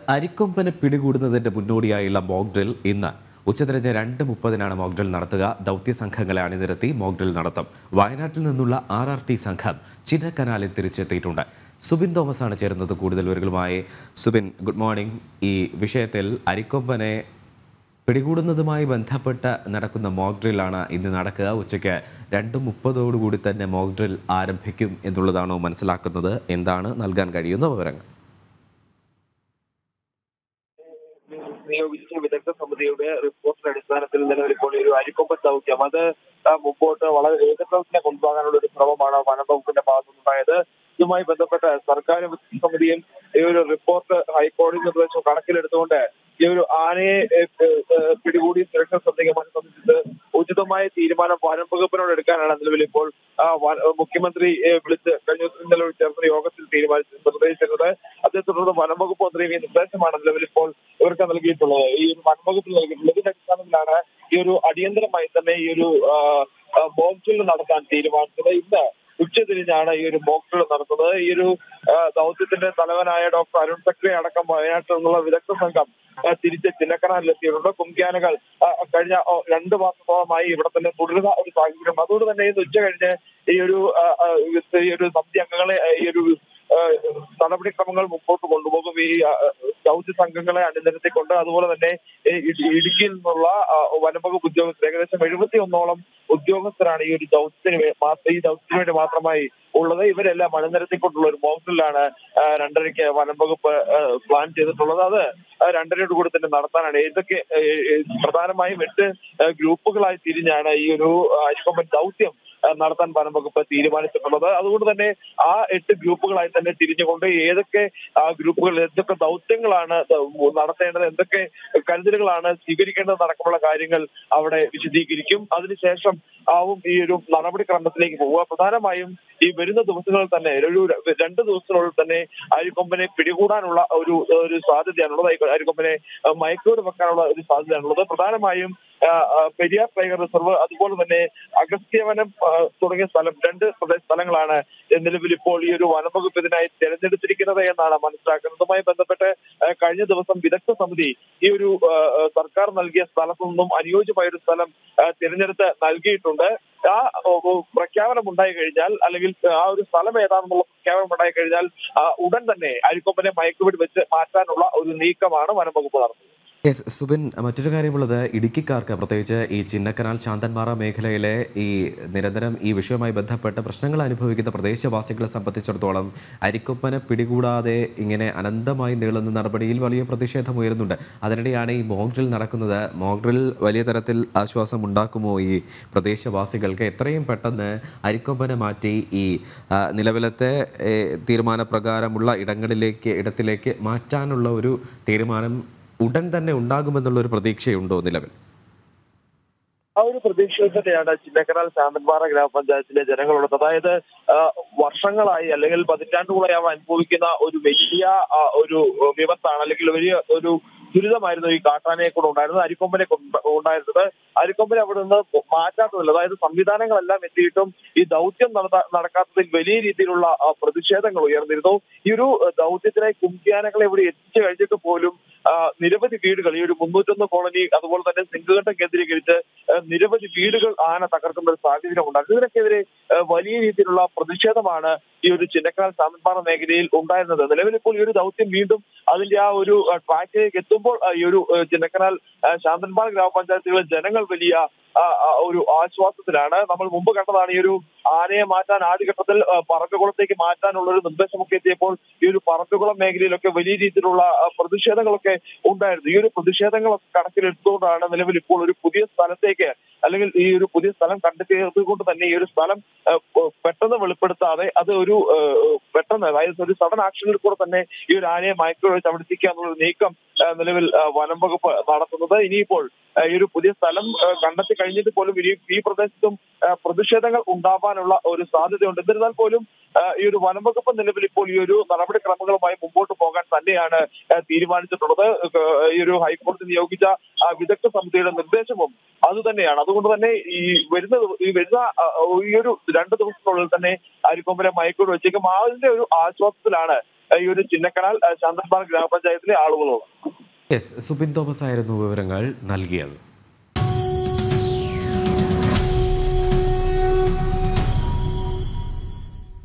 അരിക്കൊമ്പനെ പിടികൂടുന്നതിന്റെ മുന്നോടിയായുള്ള mock drill ഇന്ന് ഉച്ചതിരിഞ്ഞ് രണ്ട് മുപ്പതിനാണ് മോക്ക് ഡ്രിൽ നടത്തുക ദൗത്യ സംഘങ്ങളെ അണിനിരത്തി മോക്ക് ഡ്രിൽ നടത്തും വയനാട്ടിൽ നിന്നുള്ള ആർ ആർ ടി സംഘം ചിന്നക്കനാലിൽ തിരിച്ചെത്തിയിട്ടുണ്ട് സുബിൻ തോമസ് ആണ് ചേരുന്നത് കൂടുതൽ വിവരങ്ങളുമായി സുബിൻ ഗുഡ് മോർണിംഗ് ഈ വിഷയത്തിൽ അരിക്കൊമ്പനെ പിടികൂടുന്നതുമായി ബന്ധപ്പെട്ട് നടക്കുന്ന മോക്ക് ഡ്രില്ലാണ് ഇന്ന് നടക്കുക ഉച്ചയ്ക്ക് രണ്ട് മുപ്പതോടുകൂടി തന്നെ മോക്ക് ഡ്രിൽ ആരംഭിക്കും എന്നുള്ളതാണോ മനസ്സിലാക്കുന്നത് എന്താണ് നൽകാൻ കഴിയുന്ന വിവരങ്ങൾ നിയോഗിച്ച വിദഗ്ധ സമിതിയുടെ റിപ്പോർട്ടിന്റെ അടിസ്ഥാനത്തിൽ നിലവിൽ ഇപ്പോൾ ഈ ഒരു അരിക്കൊമ്പൻ ദൗത്യം അത് ആ, മുമ്പോട്ട് വളരെ വേഗത്തിൽ കൊണ്ടുപോകാനുള്ള ഒരു ശ്രമമാണ് വനംവകുപ്പിന്റെ ഭാഗത്തുനിന്നുണ്ടായത് ഇതുമായി ബന്ധപ്പെട്ട് സർക്കാർ വിദഗ്ധ സമിതിയും ഈ ഒരു റിപ്പോർട്ട് ഹൈക്കോടതി നിർദ്ദേശം കണക്കിലെടുത്തുകൊണ്ട് ഈ ഒരു ആനയെ ഏ, ഏ, ഏ, പിടികൂടി സുരക്ഷ ശ്രദ്ധിക്കുവാൻ സംബന്ധിച്ച് ഉചിതമായ തീരുമാനം വനം വകുപ്പിനോട് എടുക്കാനാണ് നിലവിൽ ഇപ്പോൾ ആ, വ- മുഖ്യമന്ത്രി ഏ, വിളിച്ച് കഴിഞ്ഞ ദിവസം നിലവിൽ ചേർന്ന യോഗത്തിൽ തീരുമാനിച്ചു നിർദ്ദേശിച്ചിരുന്നത് അതേ തുടർന്ന് വനം വകുപ്പ് മന്ത്രി ഈ നിർദ്ദേശമാണ് നിലവിൽ ഇപ്പോൾ ഇവർക്ക് നൽകിയിട്ടുള്ളത് ഈ വനംവകുപ്പിൽ നൽകിയിട്ടുള്ളത് ഇതിന്റെ അടിസ്ഥാനത്തിലാണ് ഈ ഒരു അടിയന്തരമായി തന്നെ ഈ ഒരു മോക്ക് ഡ്രിൽ നടത്താൻ തീരുമാനിച്ചത് ഇന്ന് ഉച്ചതിരിഞ്ഞാണ് ഈ ഒരു മോക്ക് ഡ്രിൽ നടത്തുന്നത് ഈ ഒരു ആ, ദൗത്യത്തിന്റെ തലവനായ ഡോക്ടർ അരുൺ സക്രി അടക്കം വയനാട്ടിൽ നിന്നുള്ള വിദഗ്ധ സംഘം ആ, തിരിച്ച് ചിന്നക്കനാലിലെത്തിയിട്ടുണ്ട് കുംക്യാനകൾ ആ, കഴിഞ്ഞ ഓ, രണ്ട് മാസത്തോളമായി ഇവിടെ തന്നെ തുടരുന്ന ഒരു സാഹചര്യം അതുകൊണ്ട് തന്നെ ഇന്ന് ഉച്ച കഴിഞ്ഞ് ഈ ഒരു ആ, ആ, ഈ ഒരു സമിതി അംഗങ്ങളെ ആ, ഈ ഒരു ആ, നടപടിക്രമങ്ങൾ മുമ്പോട്ട് കൊണ്ടുപോകും ഈ ആ, ദൗത്യ സംഘങ്ങളെ അണിനിരത്തിക്കൊണ്ട് അതുപോലെ തന്നെ ഈ ഇടു- ഇടുക്കിയിൽ നിന്നുള്ള ആ, വനംവകുപ്പ് ഉദ്യോഗസ്ഥർ ഏകദേശം എഴുപത്തി ഒന്നോളം ഉദ്യോഗസ്ഥരാണ് ഈ ഒരു ദൗത്യത്തിന് വേ- മാ- ഈ ദൗത്യത്തിന് വേണ്ടി മാത്രമായി ഉള്ളത് ഇവരെല്ലാം അണിനിരത്തിക്കൊണ്ടുള്ള ഒരു മോക്കിലാണ് രണ്ടരയ്ക്ക് വനംവകുപ്പ് ആ, പ്ലാൻ ചെയ്തിട്ടുള്ളത് അത് ആ, രണ്ടരയോട് കൂടി തന്നെ നടത്താനാണ് ഇതൊക്കെ ഏ, ഏ, പ്രധാനമായും എട്ട് ആ, ഗ്രൂപ്പുകളായി തിരിഞ്ഞാണ് ഈ ഒരു ആ, അരിക്കൊമ്പൻ ദൗത്യം ആ, നടത്താൻ വനംവകുപ്പ് തീരുമാനിച്ചിട്ടുള്ളത് അതുകൊണ്ട് തന്നെ ആ എട്ട് ഗ്രൂപ്പുകളായി തന്നെ തിരിഞ്ഞുകൊണ്ട് ഏതൊക്കെ ആ ഗ്രൂപ്പുകൾ എന്തൊക്കെ ദൗത്യങ്ങളാണ് ദ- നടത്തേണ്ടത് എന്തൊക്കെ കരുതലുകളാണ് സ്വീകരിക്കേണ്ടത് അടക്കമുള്ള കാര്യങ്ങൾ അവിടെ വിശദീകരിക്കും അതിനുശേഷം ആവും ഈ ഒരു നടപടിക്രമത്തിലേക്ക് പോവുക പ്രധാനമായും ഈ വരുന്ന ദിവസങ്ങളിൽ തന്നെ ഒരു ര- രണ്ട് ദിവസത്തിനുള്ളിൽ തന്നെ അരിക്കൊമ്പനെ പിടികൂടാനുള്ള ഒരു ഒരു സാധ്യതയാണുള്ളത് അരി- അരിക്കൊമ്പനെ ആ, മയക്കോട് വെക്കാനുള്ള ഒരു സാധ്യതയാണുള്ളത് പ്രധാനമായും ആ, ആ, പെരിയാർ ടൈഗർ റിസർവ് അതുപോലെ തന്നെ അഗസ്ത്യവനം ആ, തുടങ്ങിയ സ്ഥലം രണ്ട് പ്രദേശ സ്ഥലങ്ങളാണ് നിലവിൽ ഇപ്പോൾ ഈ ഒരു വനംവകുപ്പ് ഇതിനായി തെരഞ്ഞെടുത്തിരിക്കുന്നത് എന്നാണ് മനസ്സിലാക്കുന്നത് ഇതുമായി ബന്ധപ്പെട്ട് ആ, കഴിഞ്ഞ ദിവസം വിദഗ്ധ സമിതി ഈ ഒരു ആ, ആ, സർക്കാർ നൽകിയ സ്ഥലത്തു നിന്നും അനുയോജ്യമായ ഒരു സ്ഥലം ആ, തിരഞ്ഞെടുത്ത് നൽകിയിട്ടുണ്ട് ആ ഓ, ഓ, പ്രഖ്യാപനം ഉണ്ടായി കഴിഞ്ഞാൽ അല്ലെങ്കിൽ ആ ഒരു സ്ഥലം ഏതാണെന്നുള്ള പ്രഖ്യാപനം ഉണ്ടായി കഴിഞ്ഞാൽ ആ, ഉടൻ തന്നെ അരിക്കൊമ്പനെ മയക്കുപിടി വെച്ച് മാറ്റാനുള്ള ഒരു നീക്കമാണ് വനംവകുപ്പ് നടത്തുന്നത് യെസ് സുബിൻ മറ്റൊരു കാര്യമുള്ളത് ഇടുക്കിക്കാർക്ക് പ്രത്യേകിച്ച് ഈ ചിന്നക്കനാൽ ശാന്തൻപാറ മേഖലയിലെ ഈ നിരന്തരം ഈ വിഷയവുമായി ബന്ധപ്പെട്ട് പ്രശ്നങ്ങൾ അനുഭവിക്കുന്ന പ്രദേശവാസികളെ സംബന്ധിച്ചിടത്തോളം അരിക്കൊപ്പനെ പിടികൂടാതെ ഇങ്ങനെ അനന്തമായി നീളുന്ന നടപടിയിൽ വലിയ പ്രതിഷേധം ഉയരുന്നുണ്ട് അതിനിടെയാണ് ഈ മോക്ക് ഡ്രിൽ നടക്കുന്നത് മോക്ക് ഡ്രിൽ വലിയ തരത്തിൽ ആശ്വാസം ഉണ്ടാക്കുമോ ഈ പ്രദേശവാസികൾക്ക് എത്രയും പെട്ടെന്ന് അരിക്കൊമ്പനെ മാറ്റി ഈ ആ, നിലവിലത്തെ ഏ, തീരുമാനപ്രകാരമുള്ള ഇടങ്ങളിലേക്ക് ഇടത്തിലേക്ക് മാറ്റാനുള്ള ഒരു തീരുമാനം ഉടൻ തന്നെ ഉണ്ടാകുമെന്നുള്ള ഒരു പ്രതീക്ഷയുണ്ടോ നിലവിൽ ആ ഒരു പ്രതീക്ഷയിൽ തന്നെയാണ് ചിന്നക്കനാൽ ശാന്തൻപാറ ഗ്രാമപഞ്ചായത്തിലെ ജനങ്ങളുള്ളത് അതായത് ആ, വർഷങ്ങളായി അല്ലെങ്കിൽ പതിറ്റാണ്ടുകളായി അവ അനുഭവിക്കുന്ന ഒരു വലിയ ആ, ഒരു വിപത്താണ് അല്ലെങ്കിൽ വലിയ ഒരു ദുരിതമായിരുന്നു ഈ കാട്ടാനയെ കൂടെ ഉണ്ടായിരുന്നത് അരിക്കൊമ്പനെ കൊണ്ട് ഉണ്ടായിരുന്നത് അരിക്കൊമ്പനെ അവിടെ നിന്ന് മാറ്റാത്തതില്ല അതായത് സംവിധാനങ്ങളെല്ലാം എത്തിയിട്ടും ഈ ദൗത്യം നടത്ത- നടക്കാത്തതിൽ വലിയ രീതിയിലുള്ള ആ, പ്രതിഷേധങ്ങൾ ഉയർന്നിരുന്നു ഈ ഒരു ആ, ദൗത്യത്തിനായി കുംക്യാനകളെ ഇവിടെ എത്തിച്ചു കഴിഞ്ഞിട്ട് പോലും ആ, നിരവധി വീടുകൾ ഈ ഒരു മുന്നൂറ്റൊന്ന് കോളനി അതുപോലെ തന്നെ സിംഗഘട്ടം കേന്ദ്രീകരിച്ച് ആ, നിരവധി വീടുകൾ ആന തകർക്കുന്ന ഒരു സാഹചര്യം ഉണ്ടാകും ഇതിനൊക്കെതിരെ ആ, വലിയ രീതിയിലുള്ള പ്രതിഷേധമാണ് ഈ ഒരു ചിന്നക്കാൽ സാമൻപാറ മേഖലയിൽ ഉണ്ടായിരുന്നത് നിലവിൽ ഇപ്പോൾ ഈ ഒരു ദൗത്യം വീണ്ടും അതിന്റെ ആ ഒരു ആ, ട്രാക്കിലേക്ക് എത്തുമ്പോൾ ആ, ഈ ഒരു ആ, ചിന്നക്കനാൽ ആ, ശാന്തൻപാറ ഗ്രാമപഞ്ചായത്തുകളിലെ ജനങ്ങൾ വലിയ ആ, ആ, ഒരു ആശ്വാസത്തിലാണ് നമ്മൾ മുമ്പ് കണ്ടതാണ് ഈ ഒരു ആനയെ മാറ്റാൻ ആദ്യഘട്ടത്തിൽ ആ, പറക്കുകുളത്തേക്ക് മാറ്റാനുള്ള ഒരു നിർദ്ദേശമൊക്കെ എത്തിയപ്പോൾ ഈ ഒരു പറക്കുകുളം മേഖലയിലൊക്കെ വലിയ രീതിയിലുള്ള ആ, പ്രതിഷേധങ്ങളൊക്കെ ഉണ്ടായിരുന്നു ഈ ഒരു പ്രതിഷേധങ്ങളൊക്കെ കണക്കിലെടുത്തുകൊണ്ടാണ് നിലവിൽ ഇപ്പോൾ ഒരു പുതിയ സ്ഥലത്തേക്ക് അല്ലെങ്കിൽ ഈ ഒരു പുതിയ സ്ഥലം കണ്ടെത്തിയത് കൊണ്ട് തന്നെ ഈ ഒരു സ്ഥലം ആ, പ- പെട്ടെന്ന് വെളിപ്പെടുത്താതെ അത് ഒരു ആ, പെട്ടെന്ന് അതായത് ഒരു സഡൻ ആക്ഷനിൽ കൂടെ തന്നെ ഈ ഒരു ആനയെ മയക്കുവെച്ച് ചവിടിപ്പിക്കുക എന്നുള്ള നീക്കം ആ, നിലവിൽ ആ, വനം വകുപ്പ് നടത്തുന്നത് ഇനിയിപ്പോൾ ആ, ഈ ഒരു പുതിയ സ്ഥലം ആ, കണ്ടെത്തി കഴിഞ്ഞിട്ട് പോലും ഇനി ഈ പ്രദേശത്തും ആ, പ്രതിഷേധങ്ങൾ ഉണ്ടാവാനുള്ള ഒരു സാധ്യതയുണ്ട് എന്നിരുന്നാൽ പോലും ആ, ഈ ഒരു വനം വകുപ്പ് നിലവിൽ ഇപ്പോൾ ഈ ഒരു നടപടിക്രമങ്ങളുമായി മുമ്പോട്ട് പോകാൻ തന്നെയാണ് ആ, തീരുമാനിച്ചിട്ടുള്ളത് ആ, ഈ ഒരു ഹൈക്കോടതി നിയോഗിച്ച ആ വിദഗ്ധ സമിതിയുടെ നിർദ്ദേശവും അത് തന്നെയാണ് അതുകൊണ്ട് തന്നെ ഈ വരുന്ന ദിവ- ഈ വരുന്ന ആ, ഈ ഒരു രണ്ട് ദിവസത്തിനുള്ളിൽ തന്നെ അരിക്കൊമ്പനെ മയക്കൂട് വെച്ചേക്കും അതിന്റെ ഒരു ആശ്വാസത്തിലാണ് ആ, ഈ ഒരു ചിന്നക്കനാൽ ആ, ശാന്തൻപാറ ഗ്രാമപഞ്ചായത്തിലെ ആളുകളുള്ളത് യെസ് സുബിൻ തോമസ് ആയിരുന്നു വിവരങ്ങൾ നൽകിയത്